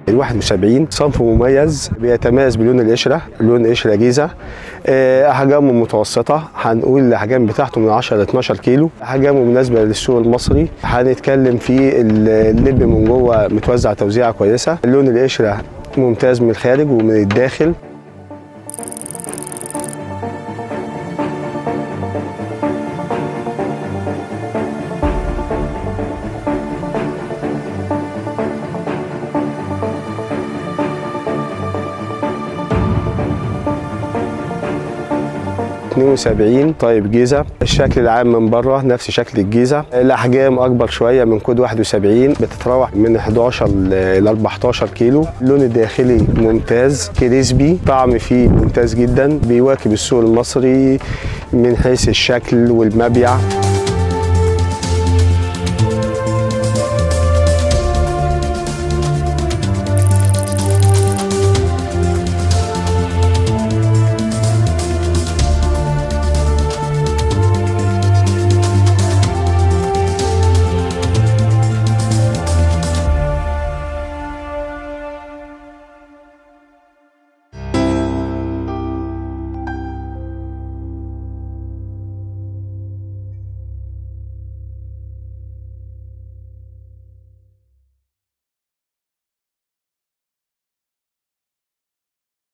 ال 71 صنف مميز بيتميز بلون القشره لون قشره جيزه آه، احجامه متوسطه هنقول الاحجام بتاعته من 10 ل 12 كيلو احجامه مناسبه للسوق المصري هنتكلم في اللب من جوه متوزع توزيعه كويسه لون القشره ممتاز من الخارج ومن الداخل اتنين وسبعين طيب جيزة الشكل العام من بره نفس شكل الجيزة الأحجام أكبر شوية من كود 71 بتتراوح من 11 ل 14 كيلو اللون الداخلي ممتاز كريسبي طعم فيه ممتاز جدا بيواكب السوق المصري من حيث الشكل والمبيع